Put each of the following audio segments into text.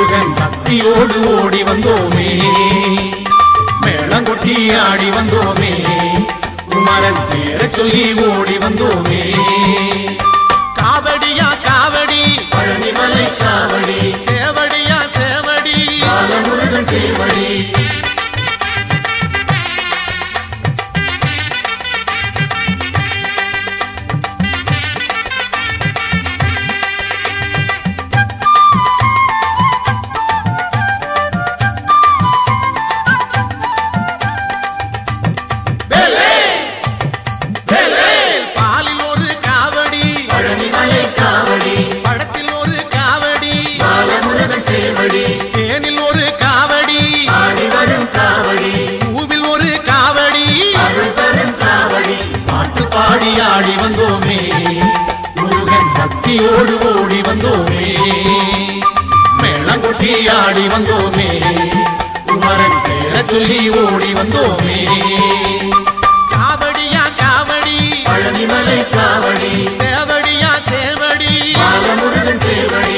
முருகன் பக்தியோடு ஓடி வந்தோமே மேளம் கொட்டி ஆடி வந்தோமே குமரன் பேரை சொல்லி ஓடி வந்தோமே காவடியா காவடி பழனிமலை காவடி சேவடியா சேவடி பாலமுருகன் சேவடி பாலில் ஒரு காவடி பழனிமலை காவடி பழத்தில் ஒரு காவடி பாலமுருகன் சேவடி தேனில் ஒரு காவடி ஆடி வரும் காவடி பூவில் ஒரு காவடி அருள் தரும் காவடி பாட்டு பாடி ஆடி வந்தோமே முருகன் பக்தியோடு ஓடி வந்தோமே மேளம் கொட்டி ஆடி வந்தோமே குமரன் பேரை சொல்லி ஓடி வந்தோமே காவடியா காவடி பழனிமலை காவடி சேவடியா சேவடி பாலமுருகன் சேவடி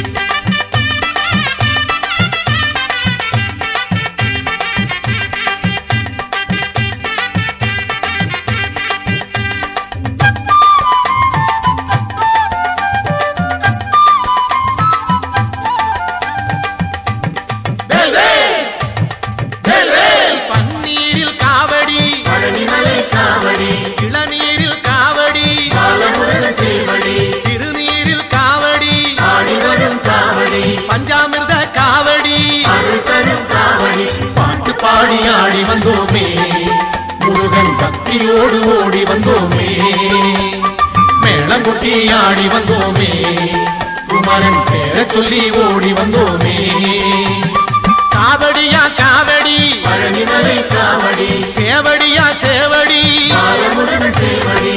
பன்னீரில் காவடி பழனிமலை காவடி இளநீரில் காவடி பாலமுருகன் சேவடி திருநீரில் காவடி ஆடி வரும் காவடி பஞ்சாமிர்த காவடி அருள் தரும் காவடி பாட்டு பாடி ஆடி வந்தோமே முருகன் பக்தியோடு ஓடி வந்தோமே மேளம் கொட்டி ஆடி வந்தோமே குமரன் பேரை சொல்லி ஓடி வந்தோமே காவடியா காவடி பழனிமலை காவடி சேவடியா சேவடி பாலமுருகன் சேவடி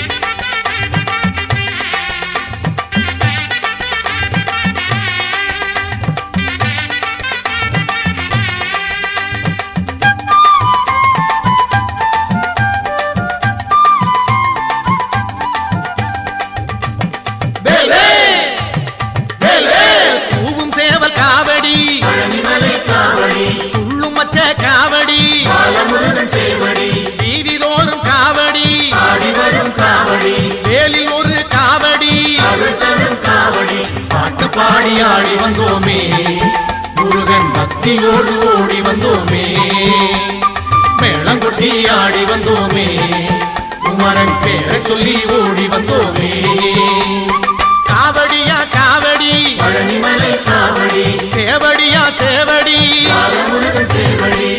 பூவும் சேவல் காவடி பழனிமலை காவடி துள்ளும் மச்ச காவடி பாலமுருகன் சேவடி வீதிதோறும் காவடி ஆடி வரும் காவடி வேலில் ஒரு காவடி அருள் தரும் காவடி பாட்டு பாடி ஆடி வந்தோமே முருகன் பக்தியோடு ஓடி வந்தோமே மேளம் கொட்டி ஆடி வந்தோமே குமரன் பேரை சொல்லி ஓடி வந்தோமே காவடியா காவடி பழனிமலை காவடி சேவடியா சேவடி பாலமுருகன் சேவடி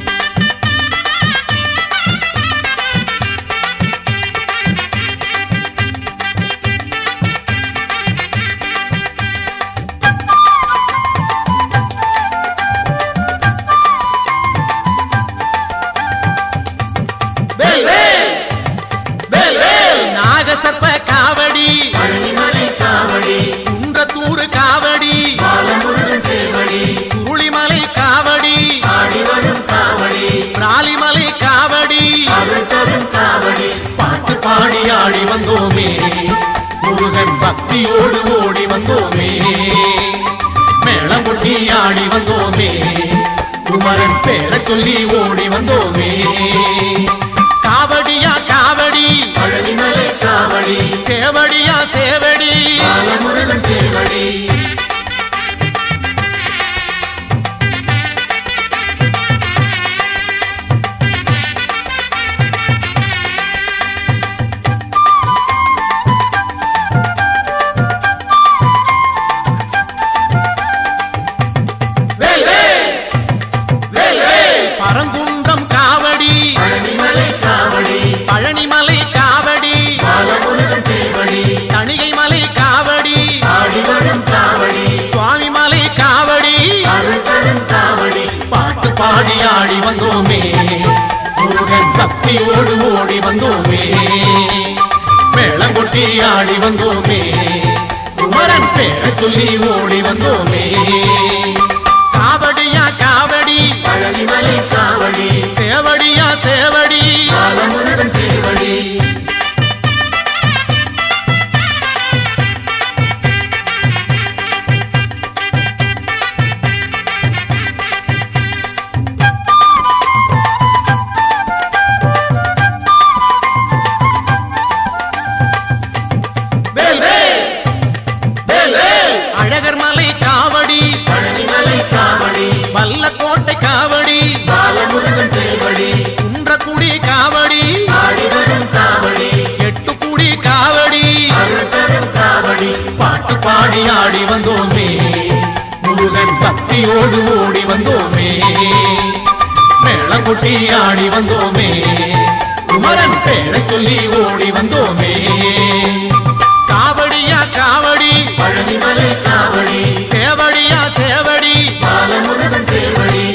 நாகசர்ப்ப காவடி பழனிமலை காவடி குன்றத்தூர் காவடி பாலமுருகன் சேவடி சுருளிமலை காவடி ஆடி வரும் காவடி பிராலிமலை காவடி அருள் தரும் காவடி பாட்டு பாடி ஆடி வந்தோமே முருகன் பக்தியோடு ஓடி வந்தோமே மேளம் கொட்டி ஆடி வந்தோமே குமரன் பேரை சொல்லி ஓடி வந்தோமே காவடியா காவடி பழனிமலை காவடி சேவடியா சேவடி பாலமுருகன் சேவடி பரங்குன்றம் காவடி பழனிமலை காவடி பழனிமலை காவடி பாலமுருகன் சேவடி தணிகை மலை காவடி ஆடி வரும் காவடி சுவாமி மலை காவடி அருள் தரும் காவடி பாட்டு பாடி ஆடி வந்தோமே முருகன் பக்தியோடு ஓடி வந்தோமே மேளம் கொட்டி ஆடி வந்தோமே குமரன் பேரை சொல்லி ஓடி வந்தோமே காவடியா காவடி பழனிமலை காவடி சேவடியா சேவடி பாலமுருகன் சேவடி பக்தியோடு ஓடி வந்தோமே மேளங்குட்டி ஆடி வந்தோமே குமரன் பேரை சொல்லி ஓடி வந்தோமே காவடியா காவடி பழனிமலை காவடி சேவடியா சேவடி பாலமுருகன் சேவடி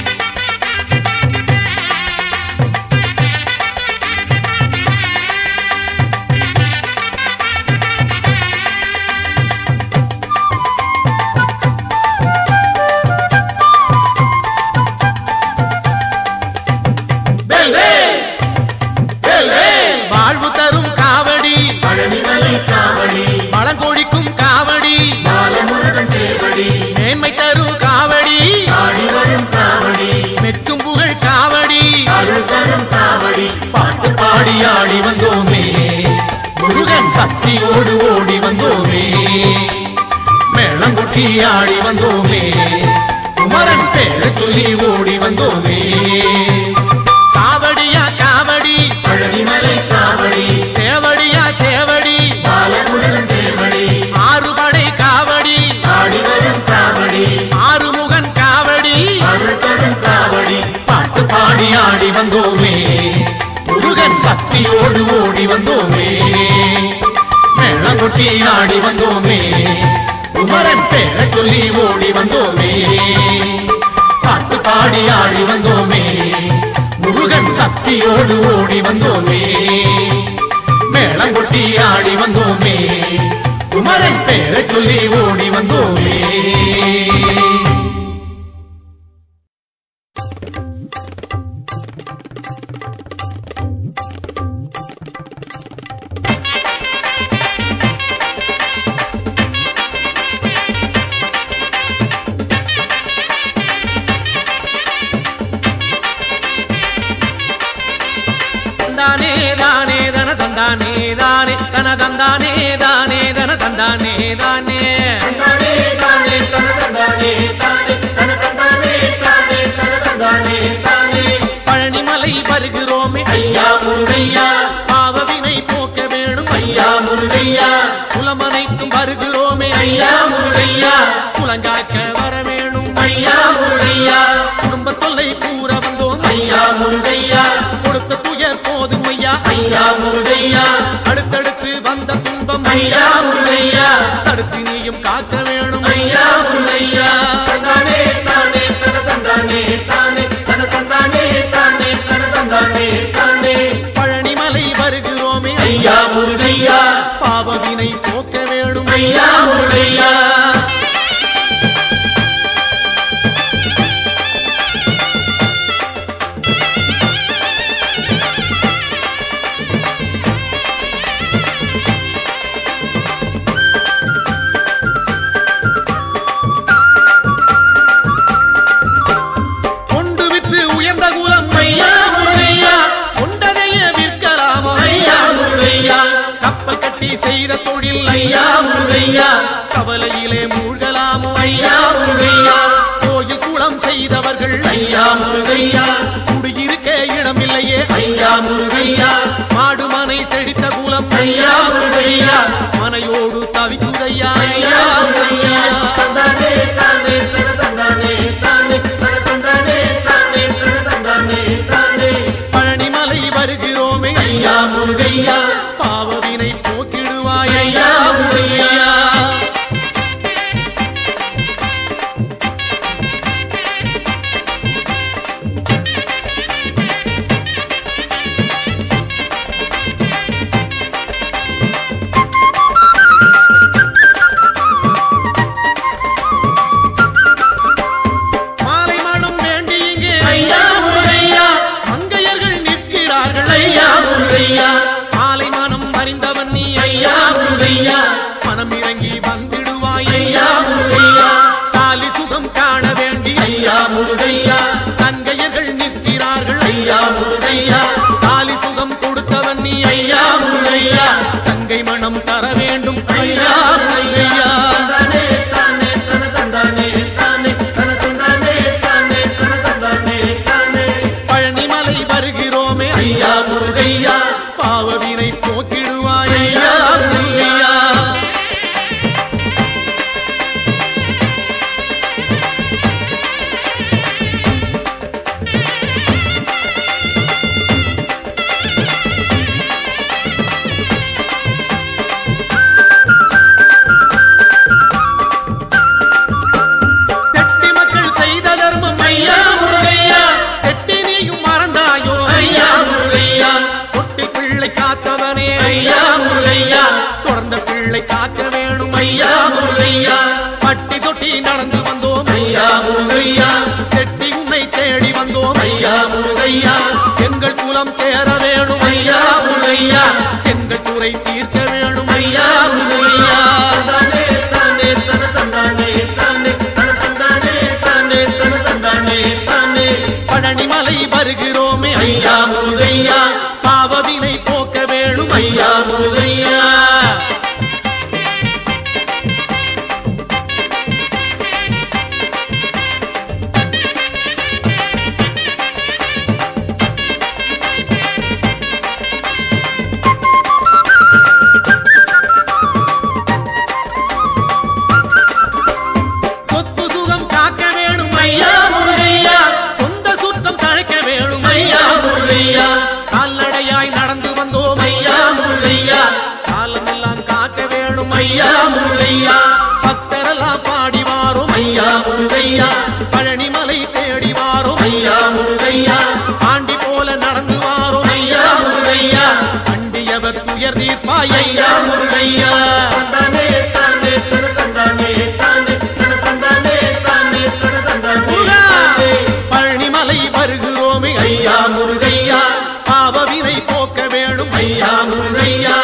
வேல் வேல்! வேல் வேல்! வாழ்வு தரும் காவடி பழனிமலை காவடி பழங்கொழிக்கும் காவடி பாலமுருகன் சேவடி மேன்மை தரும் காவடி ஆடி வரும் காவடி மெச்சும் புகழ் காவடி அருள் தரும் காவடி பாட்டு பாடி ஆடி வந்தோமே முருகன் பக்தியோடு ஓடி வந்தோமே மேளங்குட்டி ஆடி வந்தோமே குமரன் பேரை சொல்லி ஓடி வந்தோமே காவடியா காவடி பழனிமலை காவடி சேவடியா சேவடி பாலமுருகன் சேவடி ஆறுபடை காவடி ஆடி வரும் காவடி ஆறுமுகன் காவடி அருள் தரும் காவடி பாட்டு பாடி ஆடி வந்தோமே முருகன் பக்தியோடு ஓடி வந்தோமே மேளங்குட்டி ஆடி வந்தோமே குமரன் பேரை சொல்லி ஓடி வந்தோமே பாட்டு பாடி ஆடி வந்தோமே முருகன் பக்தியோடு ஓடி வந்தோமே மேளங்குட்டி ஆடி வந்தோமே குமரன் பேரை சொல்லி ஓடி வந்தோமே தந்தானே தானே தன தந்தானே தானே தன தந்தானே தானே தன தந்தானே தானே தந்தானே தானே தன தந்தானே தானே தன தந்தானே தானே தன தந்தானே தானே பழனிமலை வருகிறோமே ஐயா முருகையா பாவவினை போக்க வேணும் ஐயா முருகையா குலமனைத்தும் வருகிறோமே ஐயா முருகையா குலங்காக்க வர வேணும் ஐயா முருகையா குடும்ப தொல்லை கூற வந்தோம் ஐயா முருகையா கொடுத்த துயர் போதும் ஐயா ஐயா முருகையா அடுத்தடுத்து வந்த துன்பம் ஐயா முருகையா தடுத்து நீயும் காக்க வேணும் ஐயா முருகையா தந்தானே தானே தன தந்தானே தானே தன தந்தானே தானே தன தந்தானே தானே பழனிமலை வருகிறோமே ஐயா முருகையா பாவவினை போக்க வேணும் ஐயா முருகையா கொண்டு விற்று உயர்ந்த குலம் ஐயா முருகையா கொண்டதையே விற்கலாமோ ஐயா முருகையா கப்பல் கட்டி செய்த தொழில் ஐயா முருகையா கவலையிலே மூழ்கலாமோ ஐயா முருகையா கோயில் குளம் செய்தவர்கள் ஐயா முருகையா குடியிருக்க இடமில்லையே ஐயா முருகையா மாடு மனை செழித்த குலம் ஐயா முருகையா மனையோடு தவிக்குதையா ஐயா முருகையா தந்தானே தானே தன தந்தானே தானே தன தந்தானே தானே தன தந்தானே தானே பழனிமலை வருகிறோமே ஐயா முருகையா பாவவினை போக்கிடுவாய் ஐயா முருகையா மாலை மனம் வேண்டி இங்கே ஐயா முருகையா மங்கையர்கள் நிற்கிறார்கள் ஐயா முருகையா மாலை மனம் அறிந்தவன் நீ ஐயா முருகையா மனம் இறங்கி வந்திடுவாய் ஐயா முருகையா தாலி சுகம் காண வேண்டி ஐயா முருகையா தங்கையர்கள் நிற்கிறார்கள் ஐயா முருகையா தாலி சுகம் கொடுத்தவன் நீ ஐயா முருகையா தங்கை மனம் தர வேண்டும் ஐயா முருகையா தந்தானே தானே தன தந்தானே தானே தன தந்தானே தானே தன தந்தானே தானே பழனிமலை வருகிறோமே ஐயா முருகையா பாவவினை போக்கிடுவாய் ஐயா முருகையா காக்க வேணும் ஐயா முருகையா பட்டி தொட்டி நடந்து வந்தோம் ஐயா முருகையா செட்டி உன்னை தேடி வந்தோம் ஐயா முருகையா எங்கள் குலம் சேர வேணும் ஐயா முருகையா எங்கள் குறை தீர்க்க வேணும் ஐயா முருகையா தானே தானே தன தந்தானே தானே தன தந்தானே தானே தன தந்தானே தானே பழனிமலை வருகிறோமே ஐயா முருகையா பாவவினை போக்க வேணும் ஐயா முருகையா சொத்து சுகம் காக்க வேணும் ஐயா முருகையா சொந்த சுத்தம் தழைக்க வேணும் ஐயா முருகையா கால்நடையாய் நடந்து வந்தோம் ஐயா முருகையா காலமெல்லாம் காக்க வேணும் ஐயா முருகையா பக்தரெல்லாம் பாடி வாரோம் ஐயா முருகையா பழனிமலை தேடி வாரோம் ஐயா முருகையா ஆண்டி போல நடந்து வாரோம் ஐயா முருகையா அண்டியவர் துயர் தீர்ப்பாய் ஐயா முருகையா தந்தானே தானே தன தந்தானே தானே தன தந்தானே தானே தன தந்தானே முருகா! தானே. பழனிமலை வருகிறோமே ஐயா முருகையா பாவவினை போக்க வேணும் ஐயா முருகையா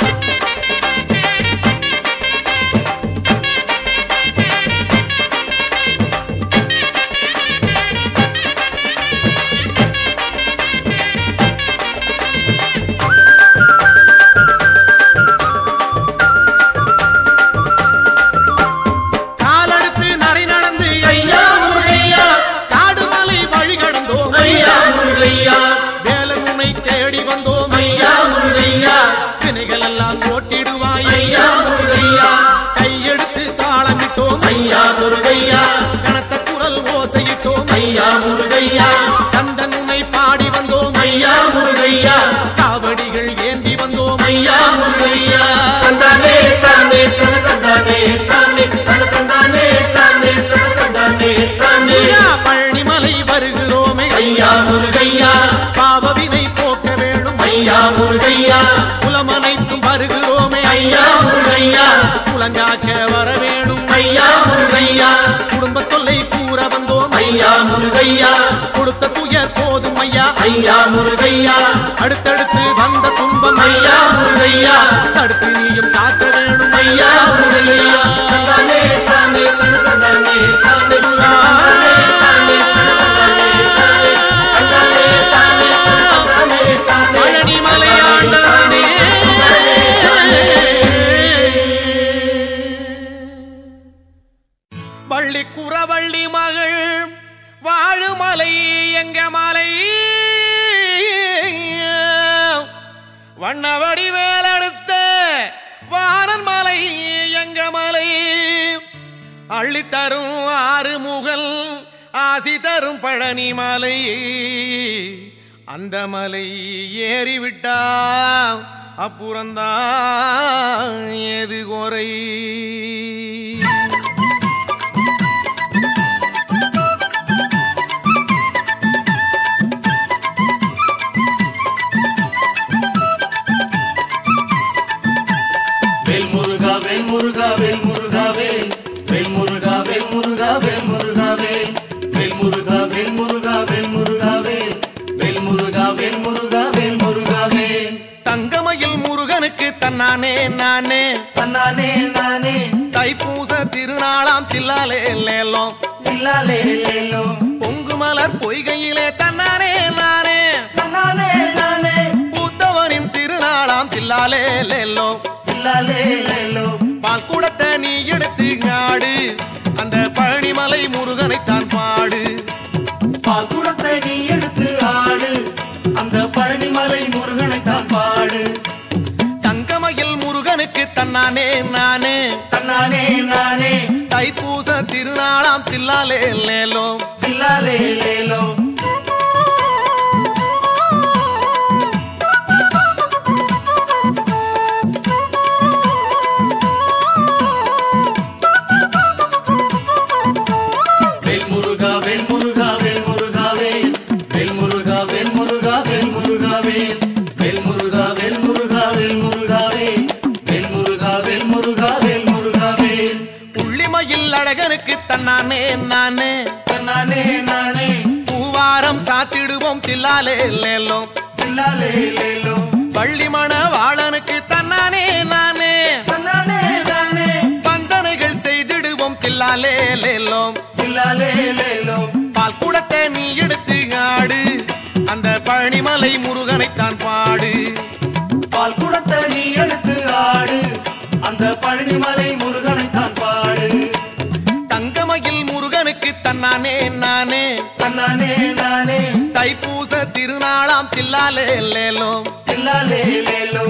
காலெடுத்து நடை நடந்து ஐயா முருகையா காடுமலை வழி கடந்தோம் ஐயா முருகையா வேலனுனை தேடி வந்தோம் ஐயா முருகையா திணைகள் எல்லாம் ஓட்டிடுவாய் ஐயா முருகையா கையெடுத்து தாளமிட்டோம் ஐயா முருகையா கனத்த குரல் ஓசையிட்டோம் ஐயா முருகையா கந்தன் உன்னை பாடி வந்தோம் ஐயா முருகையா காவடிகள் ஏந்தி வந்தோம் ஐயா முருகையா தந்தானே தானே தன தந்தானே தானே தன தந்தானே தானே தன தந்தானே தானே ஐயா, பழனிமலை வருகிறோமே ஐயா முருகையா பாவவினை போக்க வேணும் ஐயா முருகையா குலமனைத்தும் வருகிறோமே ஐயா முருகையா குலஞ்சாக்க வர வேணும் ஐயா முருகையா குடும்ப தொல்லை கூற வந்தோம் ஐயா முருகையா கொடுத்த துயர் போதும் ஐயா ஐயா முருகையா அடுத்தடுத்து வந்த துன்பம் ஐயா முருகையா தடுத்து நீயும் காக்க வேணும் ஐயா முருகையா தந்தானே தானே தன தந்தானே தானே தந்தானே தானே தன தந்தானே தானே தந்தானே தானே தன தந்தானே தானே பழனிமலை ஆண்டவனே வள்ளி குறவள்ளி மகள் வாழுமலை எங்க மலை வண்ணவடி வேலெடுத்த வாரன் மலை எங்க மலை அள்ளி தரும் ஆறு முகல் ஆசி தரும் பழனி மலை அந்த மலை ஏறிவிட்டா அப்புறந்தான் ஏது குறை வேல் முருகா வேல் முருகா வேல் முருகா வேல் வேல் முருகா வேல் முருகா வேல் முருகா வேல் வேல் முருகா வேல் முருகா வேல் முருகா வேல் வேல் முருகா வேல் முருகா வேல் முருகா வேல் தங்கமயில் முருகனுக்கு தன்னானே நானே தன்னானே நானே தைப்பூச திருநாளாம் தில்லாலே லேலோம் இல்லாலே லேலோ பொங்கு மலர் பொய்கையிலே தன்னானே நானே தன்னானே நானே பூத்தவனின் திருநாளாம் தில்லாலே லேலோம் இல்லாலே லேலோ பால் கூடத்தை நீ எடுத்து ஆடு அந்த பழனிமலை முருகனைத்தான் பாடு பாக்குடத்தை நீ எடுத்து ஆடு அந்த பழனிமலை முருகனை தான் பாடு தங்கமயில் முருகனுக்கு தன்னானே நானே தன்னானே நானே தைப்பூச திருநாளாம் தில்லாலே லேலோம் இல்லாலே லேலோ வேல் முருகா வேல் முருகா வேல் முருகா வேல் வேல் முருகா வேல் முருகா வேல் முருகா வேல் வேல் முருகா வேல் முருகா வேல் முருகா வேல் வேல் முருகா வேல் முருகா நானே தன்னானே நானே பூவாரம் சாத்திடுவோம் தில்லாலே லேலோம் தில்லாலே லேலோ பள்ளிமண வாழனுக்கு தன்னானே நானே தன்னானே நானே வந்தனைகள் செய்திடுவோம் தில்லாலே லேலோம் தில்லாலே லேலோ பால் குடத்தை நீ எடுத்து ஆடு அந்த பழனிமலை முருகனைத்தான் பாடு பால் குடத்தை நீ எடுத்து ஆடு அந்த பழனிமலை முருகனை தான் பாடு தங்கமயில் முருகனுக்கு தன்னானே நானே தன்னானே நானே தைப்பூச திருநாளாம் தில்லாலே லேலோம் தில்லாலே லேலோ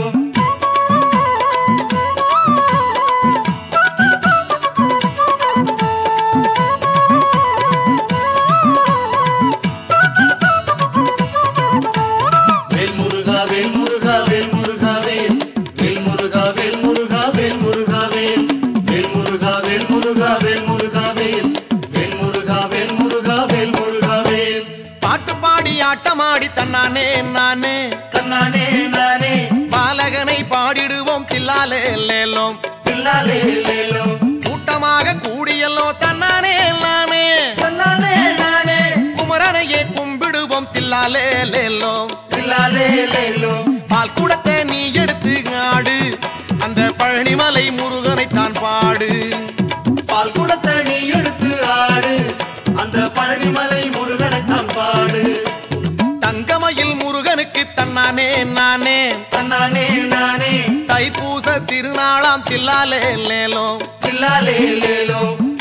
வேல் முருகா வேல் முருகா வேல் முருகா வேல் வேல் முருகா வேல் முருகா வேல் முருகா வேல் வேல் முருகா வேல் முருகா வேல் முருகா வேல் வேல் முருகா வேல் முருகா வேல் முருகா வேல் பாட்டு பாடி ஆட்டமாடி தன்னானே நானே தன்னானே நானே பாலகனை பாடிடுவோம் தில்லாலே லேலோம் தில்லாலே லேலோ கூட்டமாக கூடியல்லோ தன்னானே நானே தன்னானே நானே குமரனையே கும்பிடுவோம் தில்லாலே லேலோம் தில்லாலே லேலோ பால் குடத்தை நீ எடுத்து ஆடு அந்த பழனிமலை முருகனைத்தான் பாடு பால் குடத்தை நீ எடுத்து ஆடு அந்த பழனிமலை முருகனை தான் பாடு தங்கமயில் முருகனுக்கு தன்னானே நானே தன்னானே நானே தைப்பூச திருநாளாம் தில்லாலே லேலோம் தில்லாலே லேலோ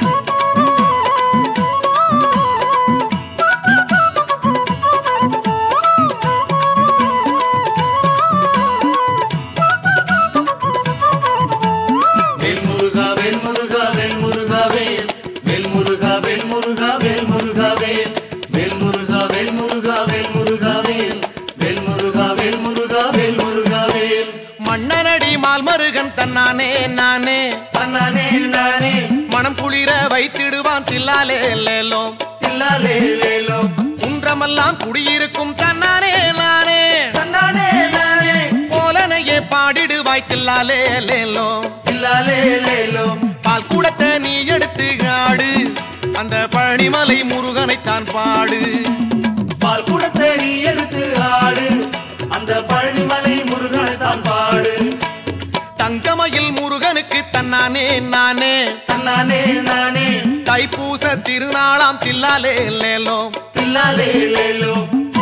வேல் முருகா வேல் முருகா வேல் முருகா வேல் வேல் முருகா வேல் முருகா வேல் முருகா வேல் வேல் முருகா வேல் முருகா வேல் முருகா வேல் வேல் முருகா வேல் முருகா வேல் முருகா வேல் மன்னனடி மால்மருகன் தன்னானே நானே தன்னானே நானே மனம் குளிர வைத்திடுவான் தில்லாலே லேலோம் தில்லாலே லேலோ குன்றமெல்லாம் குடியிருக்கும் தன்னானே நானே தன்னானே நானே போலனையே பாடிடுவாய் தில்லாலே லேலோம் தில்லாலே லேலோ பால் குடத்தை நீ எடுத்து ஆடு அந்த பழனிமலை முருகனைத்தான் பாடு பால் குடத்தை நீ எடுத்து ஆடு அந்த பழனிமலை முருகனை தான் பாடு தங்கமயில் முருகனுக்கு தன்னானே நானே தன்னானே நானே தைப்பூச திருநாளாம் தில்லாலே லேலோம் தில்லாலே லேலோ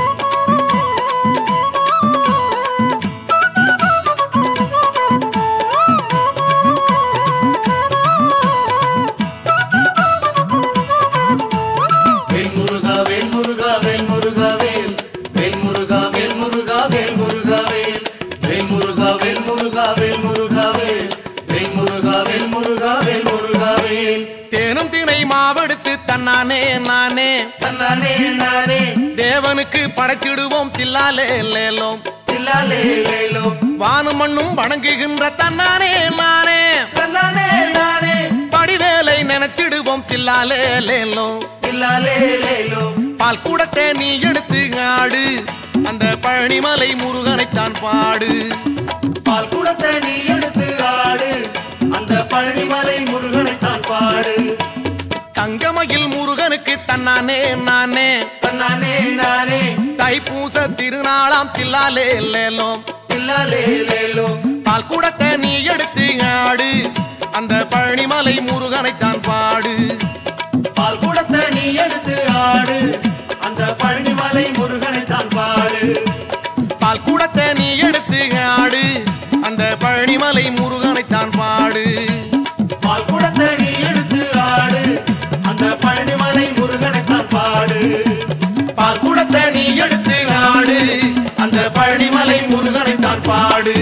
வேல் முருகா வேல் முருகா வேல் முருகா வேல் வேல் முருகா வேல் முருகா வேல் முருகா வேல் வேல் முருகா வேல் முருகா வேல் முருகா வேல் வேல் முருகா வேல் முருகா வேல் முருகா வேல் தேனும் திணை மாவெடுத்து தன்னானே நானே தன்னானே நானே தேவனுக்கு படைச்சிடுவோம் தில்லாலே லேலோம் தில்லாலே லேலோ வானும் மண்ணும் வணங்குகின்ற தன்னானே நானே தன்னானே நானே படிவேலை நினைச்சிடுவோம் தில்லாலே லேலோம் தில்லாலே லேலோ பால் கூடத்தை நீ எடுத்து ஆடு அந்த பழனிமலை முருகனைத்தான் பாடு பால் குடத்தை நீ எடுத்து ஆடு அந்த பழனிமலை முருகனை தான் பாடு தங்கமயில் முருகனுக்கு தன்னானே நானே தன்னானே நானே தைப்பூச திருநாளாம் தில்லாலே லேலோம் தில்லாலே லேலோ பால் கூடத்தை நீ எடுத்து ஆடு அந்த பழனிமலை முருகனைத்தான் பாடு பால் குடத்தை நீ எடுத்து ஆடு அந்த பழனிமலை முருகனை தான் பாடு பால் கூடத்தை நீ எடுத்து ஆடு அந்த பழனிமலை முருகனைத்தான் பாடு பால் குடத்தை நீ எடுத்து ஆடு அந்த பழனிமலை முருகனை தான் பாடு பால் கூடத்தை நீ எடுத்து ஆடு அந்த பழனிமலை முருகனை தான் பாடு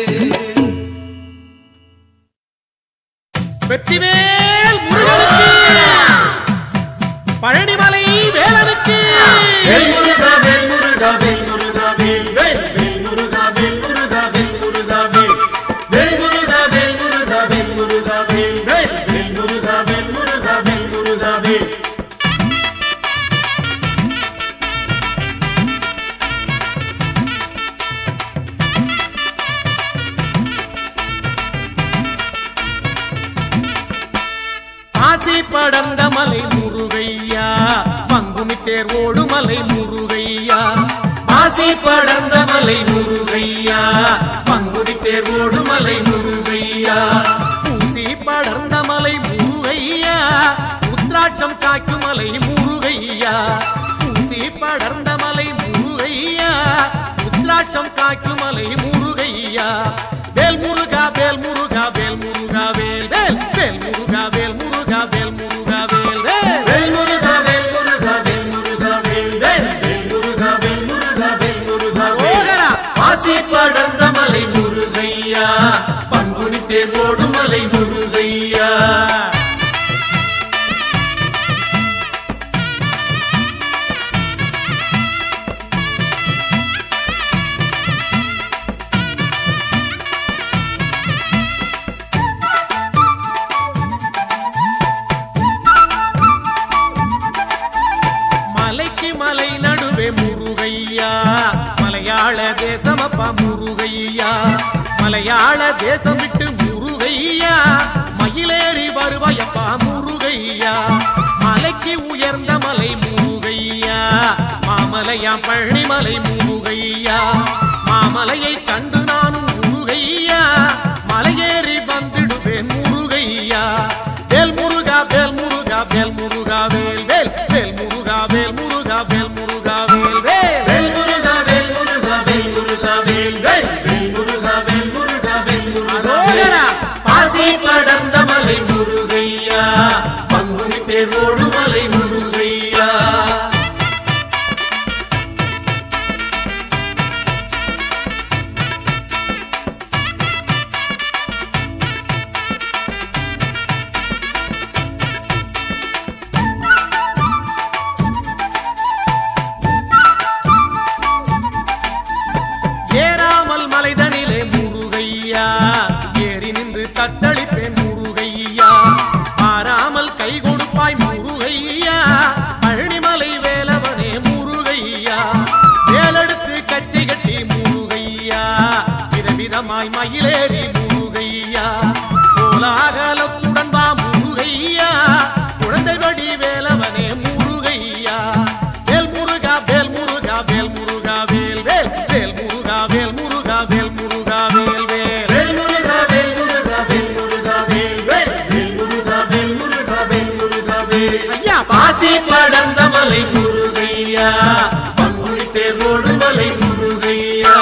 வெற்றிவேல் முருகனுக்கு பழனிமலை வேலனுக்கு வேல் முருகா வேல் முருகா வேல் முருகா வேல் வேல் வேல் முருகா வேல் முருகா வேல் முருகா வேல் வேல் முருகா வேல் முருகா வேல் முருகா வேல் வேல் வேல் முருகா வேல் முருகா வேல் முருகா வேல் தேர் ஓடுமலை முருகையா மாசி படர்ந்த மலை முருகையா பங்குனி தேர் ஓடுமலை முருகையா பூசி படர்ந்த மலை முருகையா உத்ராட்டம் காய்க்கும் மலை முருகையா பூசி படர்ந்த மலை முருகையா உத்ராட்டம் காய்க்கும் மலை முருகையா வேல் முருகா வேல் முருகா வேல் முருகா வேல் வேல் வேல் முருகா வேல் முருகா வேல் முருகா வேல் வேல் வேல் முருகா வேல் முருகா வேல் முருகா வேல் வேல் வேல் முருகா வேல் முருகா வேல் முருகா வேல் ஓகரா. ஆசி படர்ந்த மலை முருகையா பங்குனி தேர்வோடு மலை முருகையா மலைக்கு மலை நடுவே முருகையா மலையாள தேசமப்பா முருகையா மலையாள தேசம் விட்டு முருகையா மயிலேறி வருவாயப்பா முருகையா மலைக்கு உயர்ந்த மலை முருகையா மாமலையாம் பழனிமலை முருகையா மாமலையை கண்டு நானும் முருகையா மலையேறி வந்திடுவேன் முருகையா வேல் முருகா வேல் முருகா வேல் முருகா வேல் வேல் வேல் முருகா வேல் முருகா வேல் முருகா வேல் வேல் வேல் முருகா வேல் முருகா வேல் முருகா வேல் வேல் வேல் முருகா வேல் முருகா வேல் முருகா வேல் அரோகரா. ஆசி படர்ந்த மலை முருகையா பங்குனி தேர்வோடு மலை முருகையா ஏறாமல் மலைதனிலே முருகையா ஏறி நின்று தத்தளிப்பேன் முருகையா மாறாமல் கை கொடுப்பாய் முருகையா பழனிமலை வேலவனே முருகையா வேலெடுத்து கச்சை கட்டி முருகையா விதவிதமாய் மயிலேறி முருகையா கோலாகலத்துடன் வா முருகையா குழந்தை வடி வேலவனே முருகையா வேல் முருகா வேல் முருகா வேல் முருகா வேல் வேல் வேல் முருகா வேல் முருகா வேல் முருகா வேல் வேல் வேல் முருகா வேல் முருகா வேல் முருகா வேல் வேல் வேல் முருகா வேல் முருகா வேல் முருகா வேல் ஐயா ஆசி படர்ந்த மலை முருகையா பங்குனி தேர்வோடு மலை முருகையா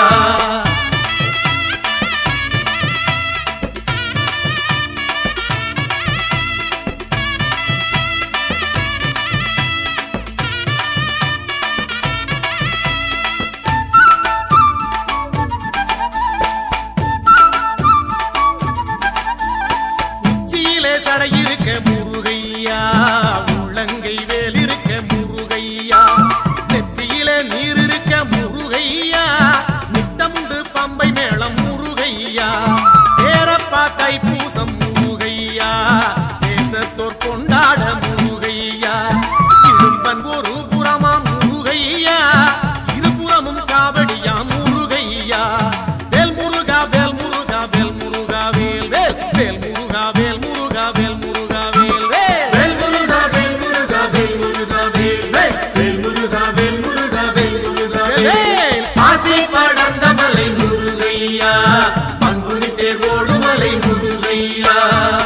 உச்சியிலே சடை இருக்க முருகையா உள்ளங்கை வேல் இருக்க முருகையா நெற்றியிலே நீர் இருக்க முருகையா நித்தமுண்டு பம்பை மேளம் முருகையா பேரப்பா தைப்பூசம் முருகையா தேசத்தோர் கொண்டாட முருகையா இடும்பன் ஒரு புறமா முருகையா இருபுறமும் காவடியா முருகையா வேல் முருகா வேல் முருகா வேல் முருகா வேல் வேல் வேல் முருகா வேல் முருகா வேல் முருகா வேல் வேல் வேல் முருகா வேல் முருகா வேல் முருகா வேல் வேல் வேல் முருகா வேல் முருகா வேல் முருகா வேல் வேல். ஆசி படர்ந்த மலை முருகையா பங்குனி தேர்வோடு மலை முருகையா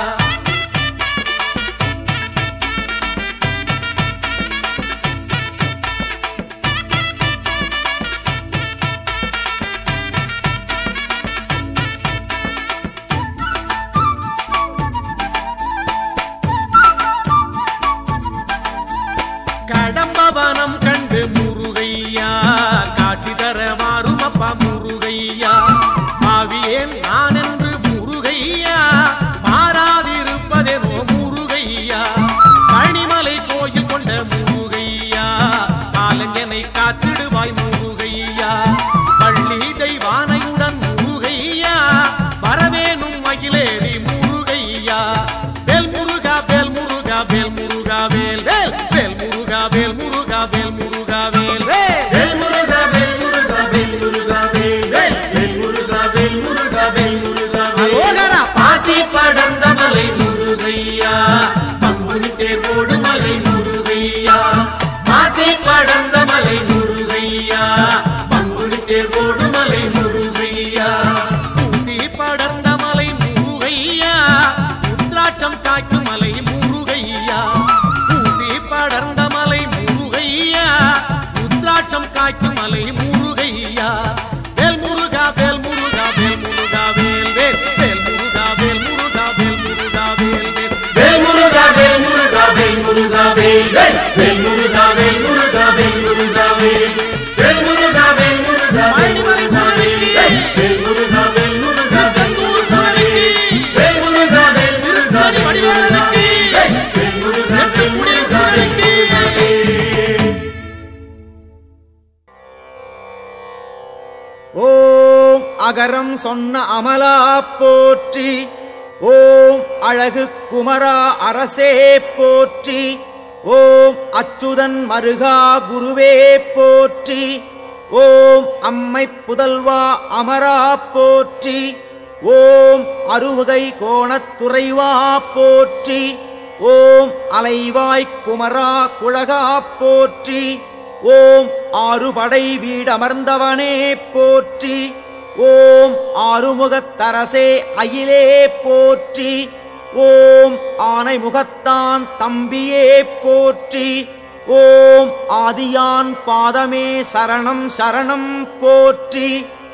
கடம்பவனம் கண்டு முருகையா காட்டி தர மாறுமப்பா முருகையா பாவியேன் நான் என்று முருகையா மாறாதிருப்பதேனோ முருகையா பழனிமலை கோயில் கொண்ட முருகையா காலஞ்சனை காத்திடுவாய் முருகையா பள்ளி தெய்வானையுடன் முருகையா வரவேணும் மகிழேறி முருகையா வேல் முருகா வேல் முருகா வேல் முருகா வேல் வேல் வேல் முருகா வேல் முருகா வேல் முருகா வேல் வேல் வேல் முருகா வேல் முருகா வேல் முருகா வேல் வேல் வேல் முருகா வேல் முருகா வேல் முருகா வேல் அரோகரா. ஆசி படர்ந்த மலை முருகையா பங்குனி தேர்வோடு மலை முருகையா ஆசி வேல் முருகா வேல் முருகா வேல் முருகா வேல் வேல் முருகா வேல் முருகா வேல் முருகா வேல் வேல் முருகா வேல் முருகா வேல் முருகா வேல் வேல் முருகா வேல் முருகா வேல் முருகா வேல் வேல் முருகா வேல் முருகா வேல் முருகா வேல் ஓம் அகரம் சொன்ன அமலா போற்றி ஓம் அழகு குமரா அரசே போற்றி ஓம் அச்சுதன் மருகா குருவே போற்றி ஓம் அம்மை புதல்வா அமரா போற்றி ஓம் அருவகை கோணத்துறைவா போற்றி ஓம் அலைவாய் குமரா குழகா போற்றி ஓம் ஆறுபடை வீடமர்ந்தவனே போற்றி ஓம் ஆறுமுகத்தரசே அயிலே போற்றி ஓம் ஆனைமுகத்தான் தம்பியே போற்றி ஓம் ஆதியான் பாதமே சரணம் சரணம் போற்றி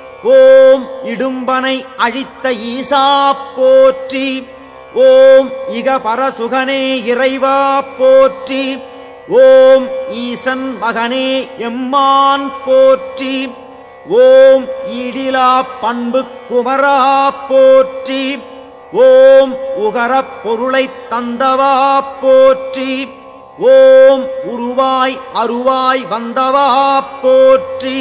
ஓம் இடும்பனை அழித்த ஈசா போற்றி ஓம் இக பரசுகனே இறைவா போற்றி ஓம் ஈசன் மகனே எம்மான் போற்றி ஓம் ஈடிலா பண்பு குமரா போற்றி ஓம் உகரப் பொருளைத் தந்தவா போற்றி ஓம் உருவாய் அருவாய் வந்தவா போற்றி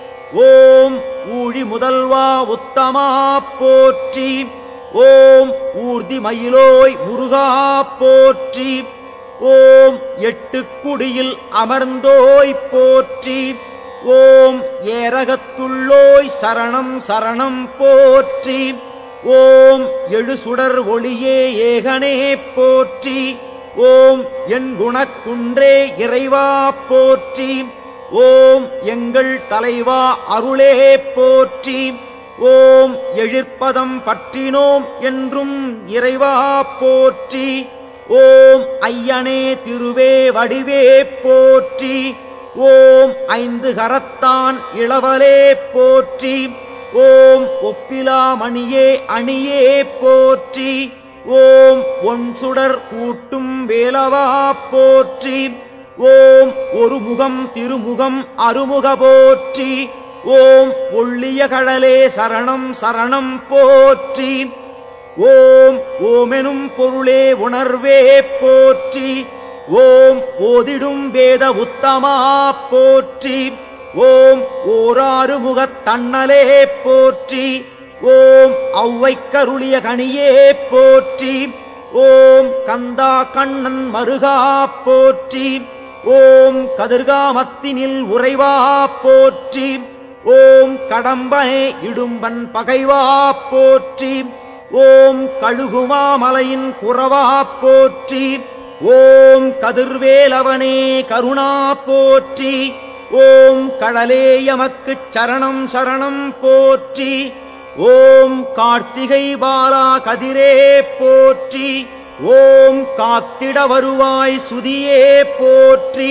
ஓம் ஊழி முதல்வா உத்தமா போற்றி ஓம் ஊர்தி மயிலோய் முருகா போற்றி ஓம் எட்டு குடியில் அமர்ந்தோய் போற்றி ஓம் ஏரகத்துள்ளோய் சரணம் சரணம் போற்றி ஓம் எழுசுடர் ஒளியே ஏகனே போற்றி ஓம் என் குணக்குன்றே இறைவா போற்றி ஓம் எங்கள் தலைவா அருளே போற்றி ஓம் எழிற்பதம் பற்றினோம் என்றும் இறைவா போற்றி ஓம் ஐயனே திருவே வடிவே போற்றி ஓம் ஐந்து கரத்தான் இளவலே போற்றி ஓம் ஒப்பிலா மணியே அணியே போற்றி ஓம் ஒன் சுடர் கூட்டும் வேலவா போற்றி ஓம் ஒரு முகம் திருமுகம் அருமுக போற்றி ஓம் ஒள்ளிய கடலே சரணம் சரணம் போற்றி ஓம் ஓமெனும் பொருளே உணர்வே போற்றி ஓம் ஓதிடும் வேத உத்தமா போற்றி ஓம் ஓராறு முகத் தன்னலே போற்றி ஓம் ஔவைக்கருளிய கனியே போற்றி ஓம் கந்தா கண்ணன் மருகா போற்றி ஓம் கதிர்காமத்தினில் உறைவா போற்றி ஓம் கடம்பனே இடும்பன் பகைவா போற்றி ஓம் கழுகுமாமலையின் குறவா போற்றி ஓம் கதிர்வேலவனே கருணா போற்றி ஓம் கடலே எமக்குச் சரணம் சரணம் போற்றி ஓம் கார்த்திகை பாலா கதிரே போற்றி ஓம் காத்திட வருவாய் சுதியே போற்றி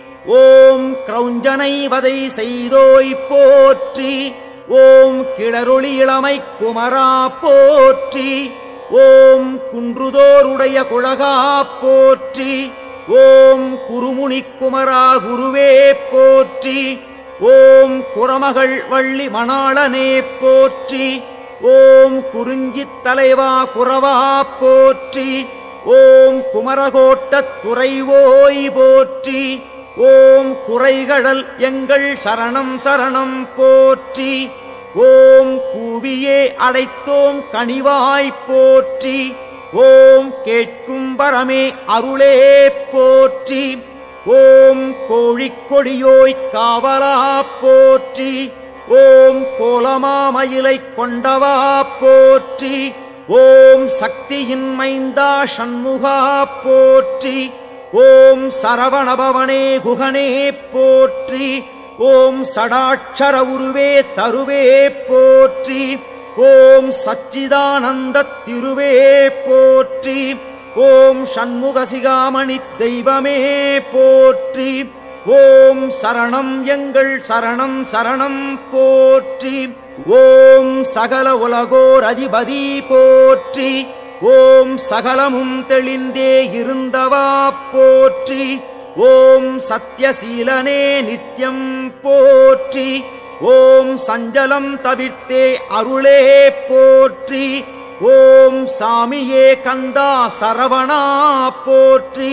ஓம் கிரௌஞ்சனை வதை செய்தோய் போற்றி ஓம் கிளரொளி இளமை குமரா போற்றி ஓம் குன்றுதோருடைய குழகா போற்றி ஓம் குருமுனி குமரா குருவே போற்றி ஓம் குரமகள் வள்ளி மணாளனே போற்றி ஓம் குறிஞ்சித் தலைவா குறவா போற்றி ஓம் குமரகோட்டத் துறைவோய் போற்றி ஓம் குறைகடல் எங்கள் சரணம் சரணம் போற்றி ஓம் கூவியே அடைத்தோம் கனிவாய் போற்றி ஓம் கேட்கும் பரமே அருளே போற்றி ஓம் கோழிக்கொடியோய் காவலா போற்றி ஓம் கோலமாமயிலைக் கொண்டவா போற்றி ஓம் சக்தியின் மைந்தா சண்முகா போற்றி ஓம் சரவணபவனே குகனே போற்றி ஓம் சடாட்சர உருவே தருவே போற்றி ஓம் சச்சிதானந்த திருவே போற்றி ஓம் சண்முக சிகாமணி தெய்வமே போற்றி ஓம் சரணம் எங்கள் சரணம் சரணம் போற்றி ஓம் சகல உலகோர் அதிபதி போற்றி ஓம் சகலமும் தெளிந்தே இருந்தவா போற்றி ஓம் சத்யசீலனே நித்யம் போற்றி ஓம் சஞ்சலம் தவிர்த்தே அருளே போற்றி ஓம் சாமியே கந்தா சரவணா போற்றி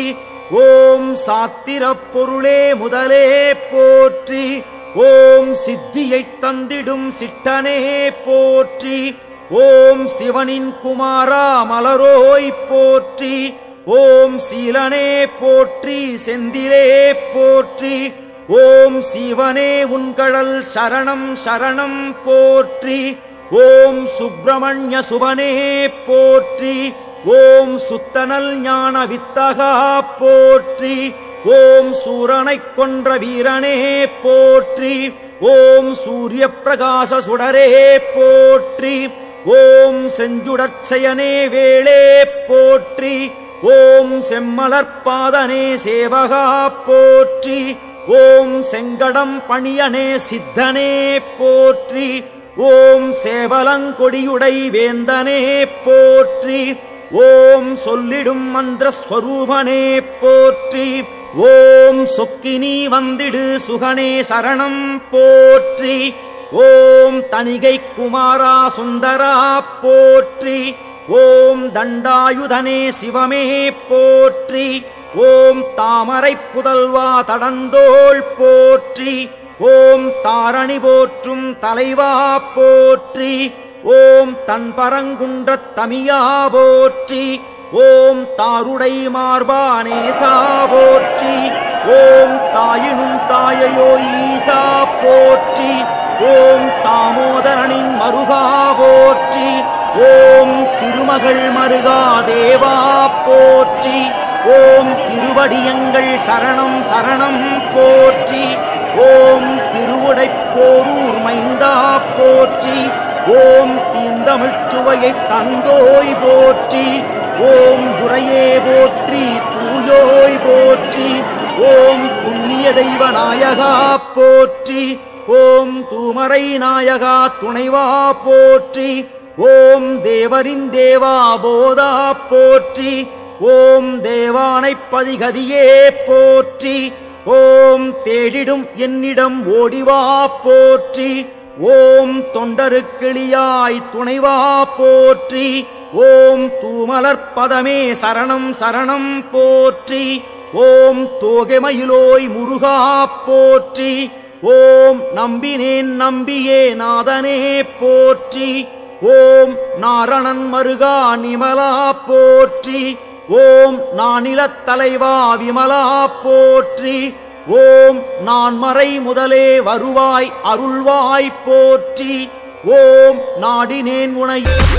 ஓம் சாத்திரப் பொருளே முதலே போற்றி ஓம் சித்தியைத் தந்திடும் சிட்டனே போற்றி ஓம் சிவனின் குமாரா மலரோய் போற்றி ஓம் சீலனே போற்றி செந்திலே போற்றி ஓம் சிவனே உன்கடல் சரணம் சரணம் போற்றி ஓம் சுப்பிரமணிய சுபனே போற்றி ஓம் சுத்தனல் ஞான வித்தகா போற்றி ஓம் சூரனைக் கொன்ற வீரனே போற்றி ஓம் சூரிய பிரகாச சுடரே போற்றி ஓம் செஞ்சுடற்செயனே வேளே போற்றி ஓம் செம்மலர்பாதனே சேவகா போற்றி ஓம் செங்கடம் பணியனே சித்தனே போற்றி ஓம் சேவலங்கொடியுடை வேந்தனே போற்றி ஓம் சொல்லிடும் மந்திரஸ்வரூபனே போற்றி ஓம் சொக்கினி வந்திடு சுகனே சரணம் போற்றி ஓம் தணிகை குமாரா சுந்தரா போற்றி ஓம் தண்டாயுதனே சிவமே போற்றி ஓம் தாமரை புதல்வா தடந்தோள் போற்றி ஓம் தாரணி போற்றும் தலைவா போற்றி ஓம் தன் பரங்குன்றத் தமியா போற்றி ஓம் தாருடை மார்பானேசா போற்றி ஓம் தாயினும் தாயையோ ஈசா போற்றி ஓம் தாமோதரனின் மருகா போற்றி ஓம் திருமகள் மருகா தேவா போற்றி ஓம் திருவடியங்கள் சரணம் சரணம் போற்றி ஓம் திருவுடைப் போரூர் மைந்தா போற்றி ஓம் தீந்தமிழ்ச்சுவையைத் தந்தோய் போற்றி ஓம் துரையே போற்றி தூயோய் போற்றி ஓம் புண்ணிய தெய்வ நாயகா போற்றி ஓம் தூமரை நாயகா துணைவா போற்றி ஓம் தேவரின் தேவா போதா போற்றி ஓம் தேவானைப் பதிகதியே போற்றி ஓம் தேடிடும் என்னிடம் ஓடிவா போற்றி ஓம் தொண்டருக்கிளியாய் துணைவா போற்றி ஓம் தூமலர்பதமே சரணம் சரணம் போற்றி ஓம் தோகைமயிலோய் முருகா போற்றி ஓம் நம்பினேன் நம்பியே நாதனே போற்றி ஓம் நாரணன் மருகா நிமலா போற்றி ஓம் நானிலத் தலைவா விமலா போற்றி ஓம் நான் மறை முதலே வருவாய் அருள்வாய் போற்றி ஓம் நாடினேன் உனை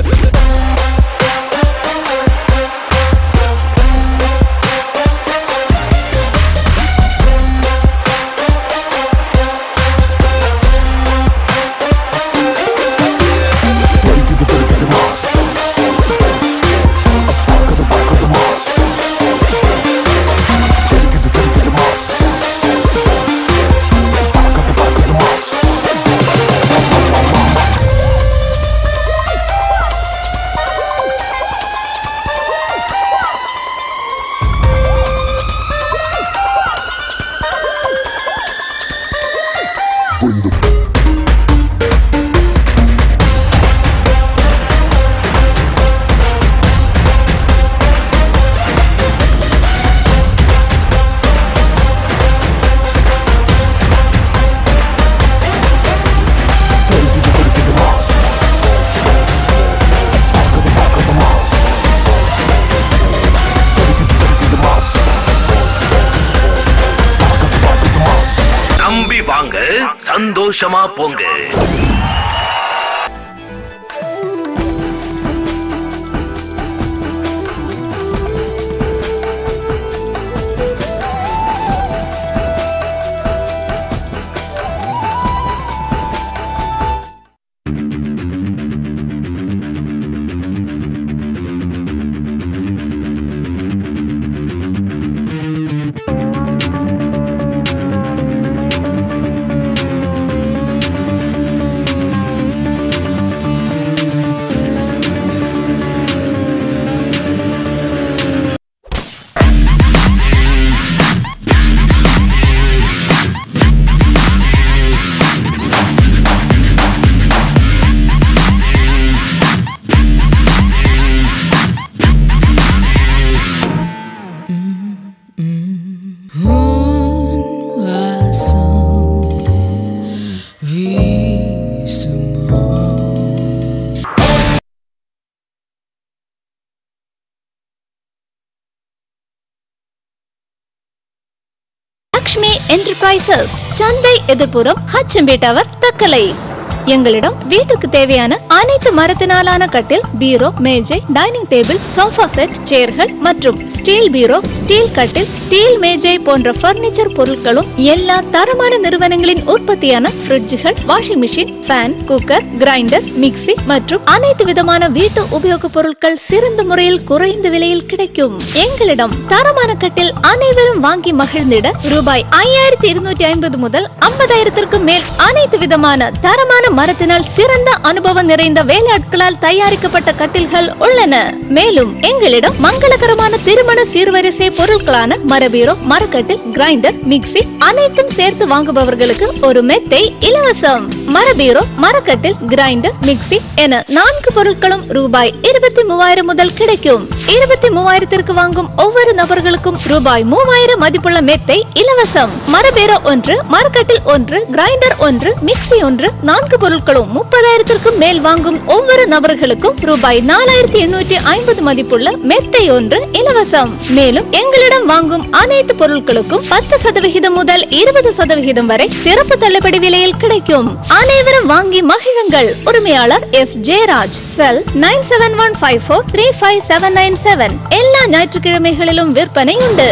நம்பி வாங்க சந்தோஷமா போங்க என்டர்பிரைசஸ் சந்தை எதிர்ப்புறம் ஹச்சம்பே டவர் தக்கலை எங்களிடம் வீட்டுக்கு தேவையான அனைத்து மரத்தினாலான கட்டில் பீரோ மேஜை டைனிங் டேபிள் சோஃபா செட் சேர்கள் மற்றும் ஸ்டீல் பீரோ ஸ்டீல் கட்டில் ஸ்டீல் மேஜை போன்ற பர்னிச்சர் பொருட்களும் எல்லா தரமான நிறுவனங்களின் உற்பத்தியான ஃப்ரிட்ஜுகள் washing machine fan cooker grinder mixie மற்றும் அனைத்து விதமான வீட்டு உபயோகப் பொருட்கள் சிறந்த முறையில் குறைந்த விலையில் கிடைக்கும் எங்களிடம் தரமான கட்டில் அனைவரும் வாங்கி மகிழ்ந்திட ரூபாய் ஐயாயிரத்தி இருநூற்றி ஐம்பது முதல் ஐம்பதாயிரத்திற்கும் மேல் அனைத்து விதமான தரமான மரத்தினால் சிறந்த அனுபவம் நிறைந்த வேலையாட்களால் தயாரிக்கப்பட்ட கட்டில்கள் உள்ளன மேலும் எங்களிடம் மங்களகரமான திருமண சீர்வரிசை பொருட்களான மரபீரோ மரக்கட்டில் கிரைண்டர் மிக்ஸி அனைத்தும் சேர்த்து வாங்குபவர்களுக்கு ஒரு மெத்தை இலவசம் மரபீரோ மரக்கட்டில் கிரைண்டர் மிக்ஸி என நான்கு பொருட்களும் ரூபாய் இருபத்தி மூவாயிரம் முதல் கிடைக்கும் இருபத்தி மூவாயிரத்திற்கு வாங்கும் ஒவ்வொரு நபர்களுக்கும் ரூபாய் மூவாயிரம் மதிப்புள்ள மெத்தை இலவசம் மரபீரோ ஒன்று மரக்கட்டில் ஒன்று கிரைண்டர் ஒன்று மிக்ஸி ஒன்று நான்கு பொருட்களும் முப்பதாயிரத்திற்கும் மேல் வாங்கும் ஒவ்வொரு நபர்களுக்கும் ரூபாய் நாலாயிரத்தி எண்ணூற்றி ஐம்பது மதிப்புள்ள மெத்தை ஒன்று இலவசம் மேலும் எங்களிடம் வாங்கும் அனைத்து பொருட்களுக்கும் பத்து சதவிகிதம் முதல் இருபது சதவிகிதம் வரை சிறப்பு தள்ளுபடி விலையில் கிடைக்கும் அனைவரும் வாங்கி மகிழுங்கள் உரிமையாளர் S Jeyaraj cell nine seven one five four three five seven nine seven எல்லா ஞாயிற்றுக்கிழமைகளிலும் விற்பனை உண்டு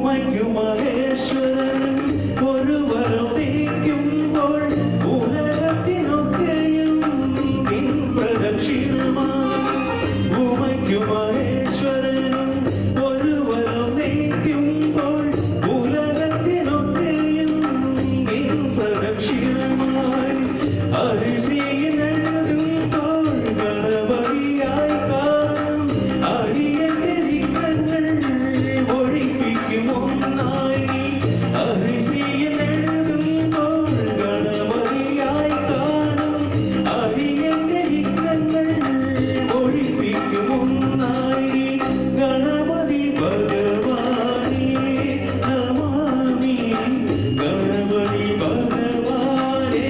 உமைக்கும் மகேஸ்வரனும் ஒருவரும் தேய்க்கும் போல் உலகத்தினொக்கையும் பின் பிரதட்சிணமா உமைக்கும் மகேஸ்வரனும் ஒருவரும் தேய்க்கும் போல் உலகத்தினொக்கையும் பின் பிரதட்சிணமாய் அரிசியின் எழுதும் தோள் கணவதியாய் காணும் அடியங்கள் ஒழிப்பிக்கும் ஒன்னாய் நீ அரிசியில் எழுதும் தோள் கணவதியாய் காணும் அடியங்கள் ஒழிப்பிக்கும் ஒன்னாய் நீ கணபதி பகவானே நமாமி கணபதி பகவானே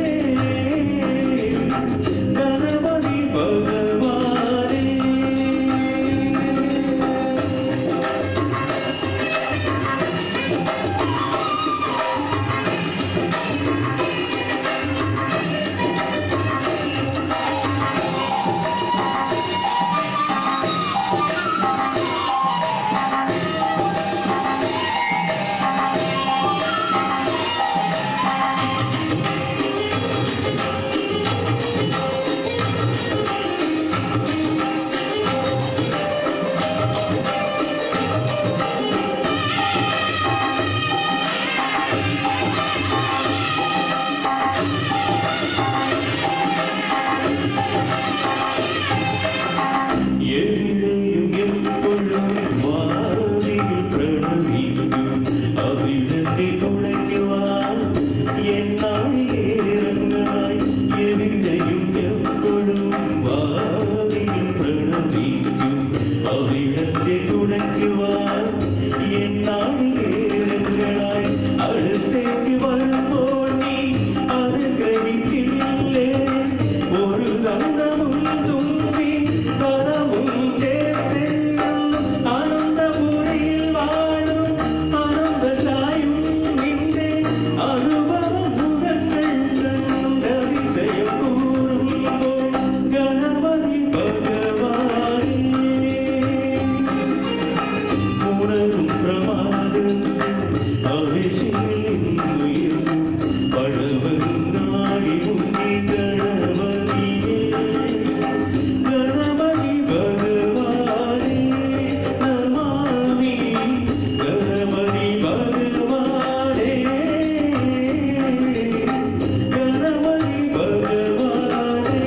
கணபதி பகவானே எவிடையும் எப்பொழுதும் வாரியில் பிரணவிக்கும் அவிடத்தை துடைக்குவார் என் நாளிகேரங்களாய் எவிடையும் எப்பொழுதும் வாரியில் பிரணவிக்கும் அவிடத்தை துடைக்குவார் என் நாளிகேரங்களாய் அடுத்தேக்கு வரும்போது நீ அனுகிரகிக்கில்லே ஒரு கந்தமும் தும்பி கரமும் சேர்த்தென்னும் ஆனந்தபுரியில் வாழும் ஆனந்த சாயும் நின்றே அனுபவம் புகங்கள் கண்டதிசயம் கூறும் போல் கணபதி பகவானே உணரும் பிரமாதம் அபிஷேகம் பழவன் நாடி உன்னி கணபதியே கணபதி பகவானே நமாமி கணபதி பகவானே கணபதி பகவானே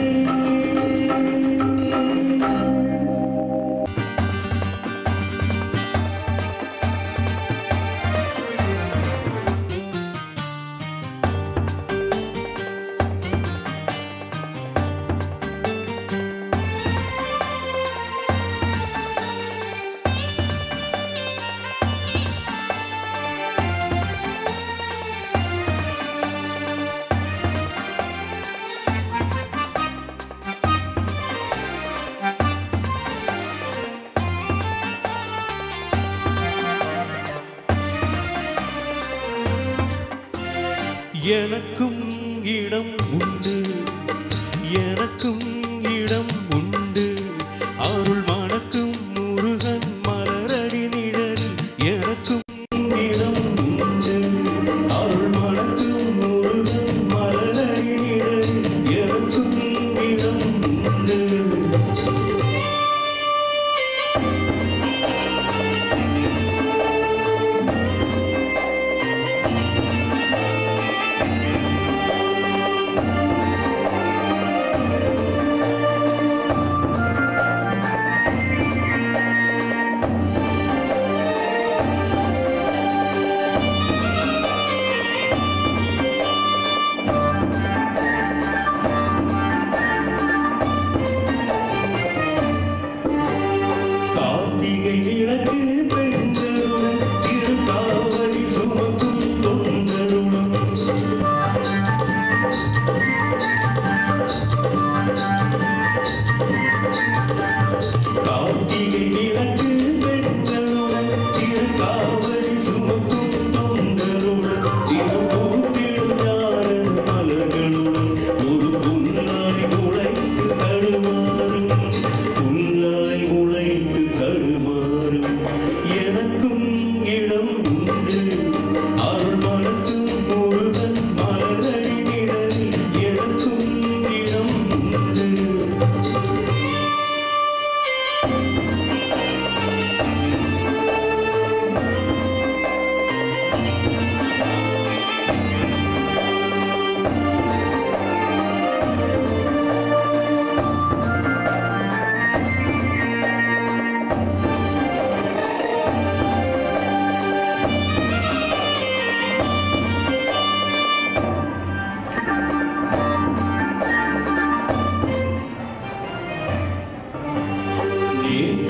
எனக்கும் இடம் உண்டு எனக்கும் இடம் உண்டு அருள் மணக்கும் முருகன் மலரடி நிழலில் எனக்கும் இடம் உண்டு அருள் மணக்கும் முருகன் மலரடி நிழலில் எனக்கும் இடம் உண்டு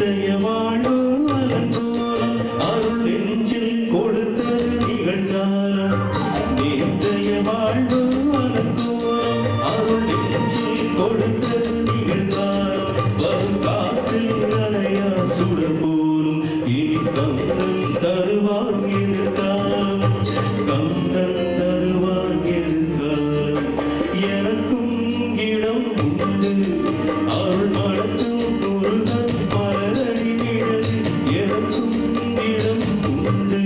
நேற்றைய வாழ்வு அலங்கோலம் அருள் நெஞ்சில் கொடுத்தது நிகழ்காலம் நேற்றைய வாழ்வு அலங்கோலம் அருள் நெஞ்சில் கொடுத்தது நிகழ்காலம் வரும் காற்றில் நனையா சுடர் போலும் இனி கந்தன் தருவான் எதிர்காலம் கந்தன் தருவான் எதிர்காலம் எனக்கும் இடம் உண்டு அருள் மணக்கும் முருகன் மலரடி நிழல் எனக்கும் இடம் உண்டு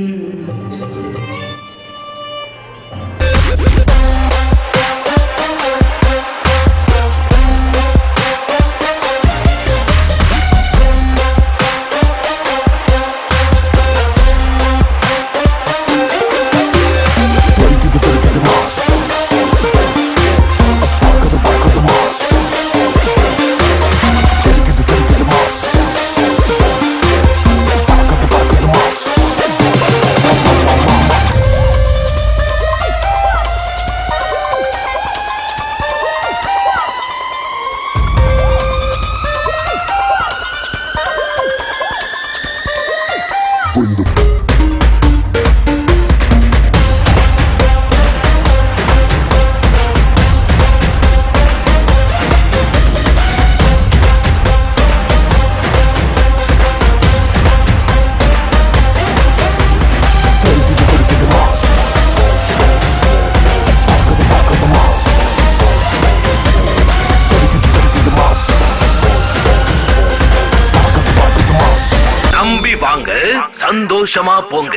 நம்பி வாங்க சந்தோஷமா போங்க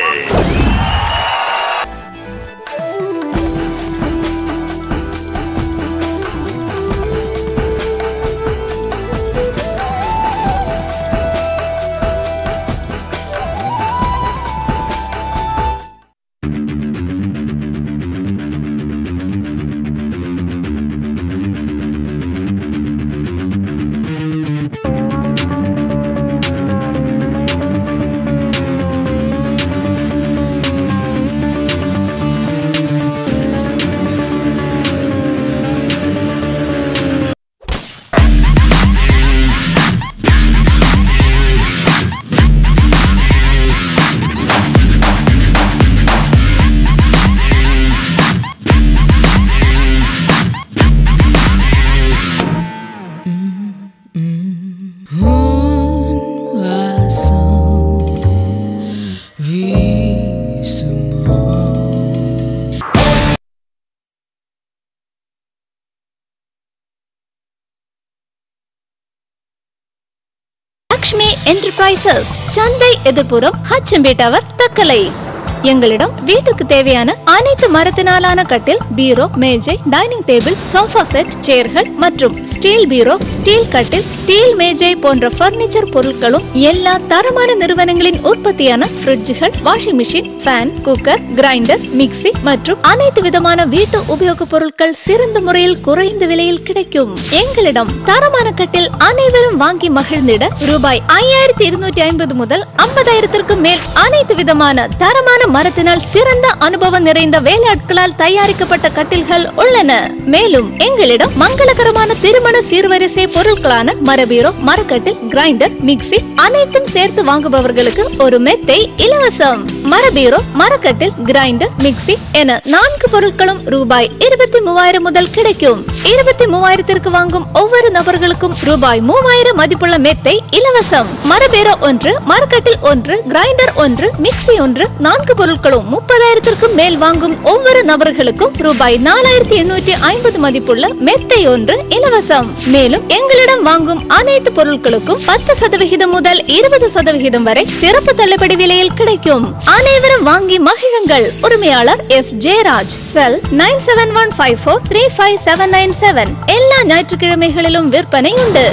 லக்ஷ்மி என்டர்பிரைசஸ் சந்தை எதிர்ப்புறம் ஹச்சம்பே டவர் தக்கலை எங்களிடம் வீட்டுக்கு தேவையான அனைத்து மரத்தினாலான கட்டில் பீரோ மேஜை டைனிங் டேபிள் சோஃபா செட் சேர்கள் மற்றும் ஸ்டீல் பீரோ ஸ்டீல் கட்டில் ஸ்டீல் மேஜை போன்ற பர்னிச்சர் பொருட்களும் எல்லா தரமான நிறுவனங்களின் உற்பத்தியான ஃப்ரிட்ஜுகள் washing machine fan cooker grinder mixie மற்றும் அனைத்து விதமான வீட்டு உபயோகப் பொருட்கள் சிறந்த முறையில் குறைந்த விலையில் கிடைக்கும் எங்களிடம் தரமான கட்டில் அனைவரும் வாங்கி மகிழ்ந்திட ரூபாய் ஐயாயிரத்தி இருநூற்றி ஐம்பது முதல் ஐம்பதாயிரத்திற்கும் மேல் அனைத்து விதமான தரமான மரத்தினால் சிறந்த அனுபவம் நிறைந்த வேலையாட்களால் தயாரிக்கப்பட்ட கட்டில்கள் உள்ளன மேலும் எங்களிடம் மங்களகரமான திருமண சீர்வரிசை பொருட்களான மரபீரோ மரக்கட்டில் கிரைண்டர் மிக்ஸி அனைத்தும் சேர்த்து வாங்குபவர்களுக்கு ஒரு மெத்தை இலவசம் மரபீரோ மரக்கட்டில் கிரைண்டர் மிக்ஸி என நான்கு பொருட்களும் ரூபாய் இருபத்தி மூவாயிரம் முதல் கிடைக்கும் இருபத்தி மூவாயிரத்திற்கு வாங்கும் ஒவ்வொரு நபர்களுக்கும் ரூபாய் மூவாயிரம் மதிப்புள்ள மெத்தை இலவசம் மரபீரோ ஒன்று மரக்கட்டில் ஒன்று கிரைண்டர் ஒன்று மிக்ஸி ஒன்று நான்கு பொருட்களும் முப்பதாயிரத்திற்கும் மேல் வாங்கும் ஒவ்வொரு நபர்களுக்கும் ரூபாய் நாலாயிரத்தி எண்ணூற்றி ஐம்பது மதிப்புள்ள மெத்தை ஒன்று இலவசம் மேலும் எங்களிடம் வாங்கும் அனைத்து பொருட்களுக்கும் பத்து சதவிகிதம் முதல் இருபது சதவிகிதம் வரை சிறப்பு தள்ளுபடி விலையில் கிடைக்கும் அனைவரும் வாங்கி மகிழுங்கள் உரிமையாளர் S Jeyaraj cell nine seven one five four three five seven nine seven எல்லா ஞாயிற்றுக்கிழமைகளிலும் விற்பனை உண்டு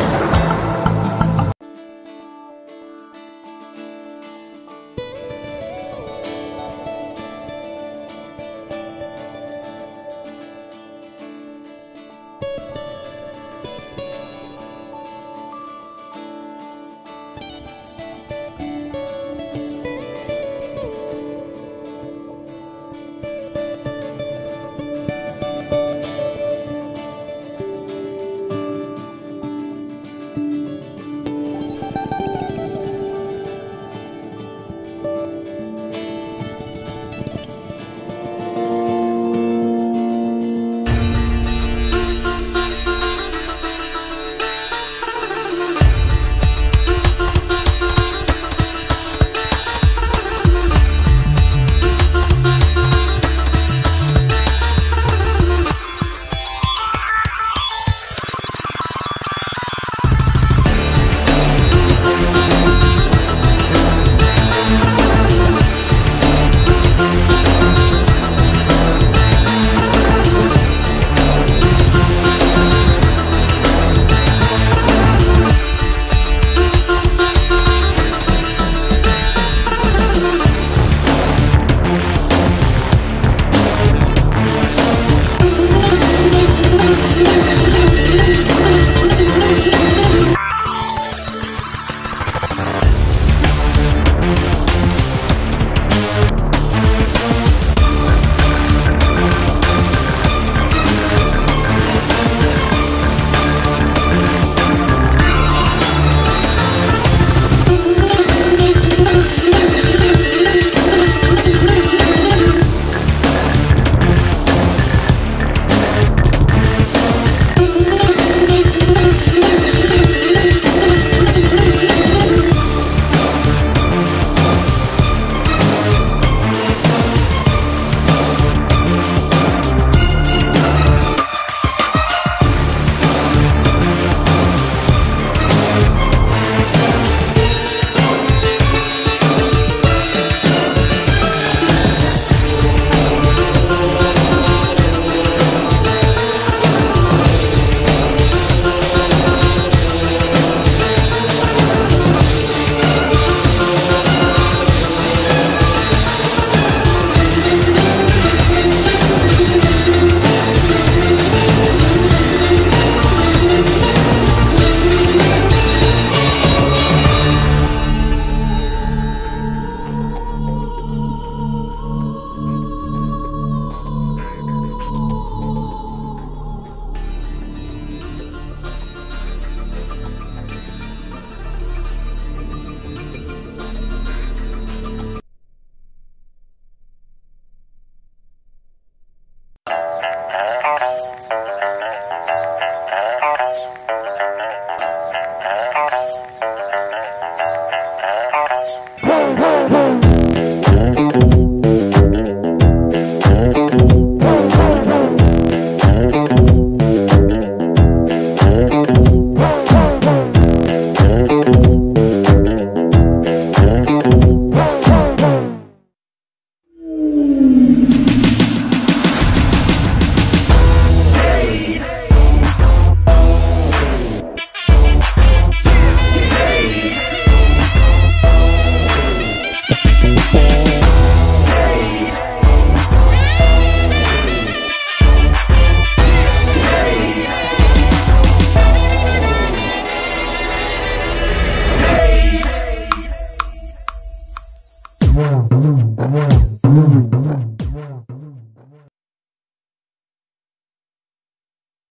Yeah.